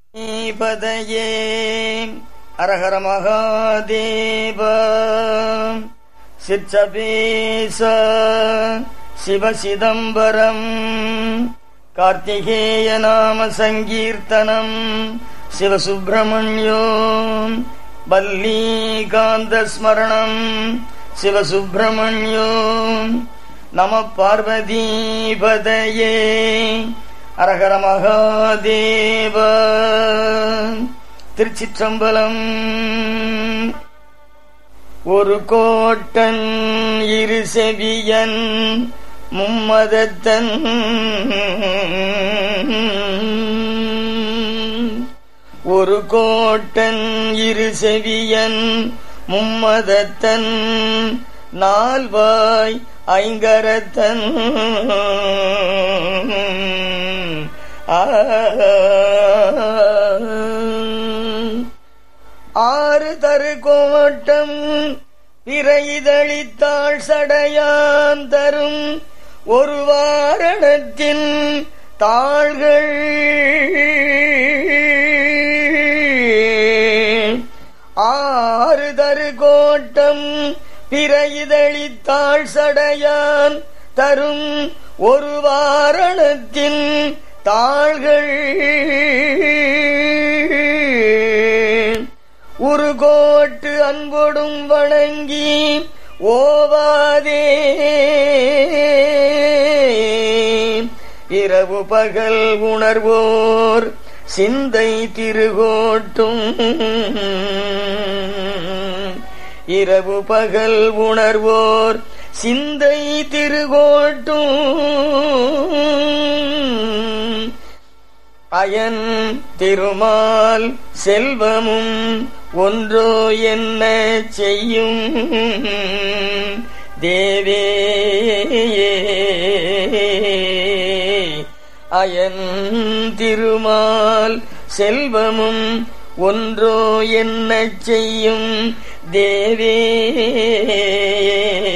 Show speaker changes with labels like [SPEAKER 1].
[SPEAKER 1] பதையே அரஹர மகாதேவ சிற்சபேச சிவ சிதம்பரம் கார்த்திகேய நாம சங்கீர்த்தனம் சிவசுப்பிரமணியோ வல்லீகாந்த ஸ்மரணம் சிவசுப்பிரமணியோ நம பார்வதீபதையே அரகர மகாதேவ திருச்சிற்றம்பலம் ஒரு கோட்டன் இரு செவியன் மும்மதத்தன் ஒரு கோட்டன் இரு செவியன் மும்மதத்தன் நால்வாய் ஐங்கரத்தன் ஆறு தரு கோட்டம் பிறைதளித்தாள் சடையான் தரும் ஒரு வாரணத்தின் தாள்கள் ஆறு தரு கோட்டம் பிறைதளித்தாள் சடையான் தரும் ஒரு வாரணத்தின் தாள்கள் ஒரு கோட்டு அன்பொடும் வணங்கி ஓவாதே இரவு பகல் உணர்வோர் சிந்தை திருகோட்டும் இரவு பகல் உணர்வோர் சிந்தை திருகோட்டும் அயன் திருமால் செல்வமும் ஒன்றோ என்ன செய்யும் தேவே அயன் திருமால் செல்வமும் ஒன்றோ என்ன செய்யும் தேவே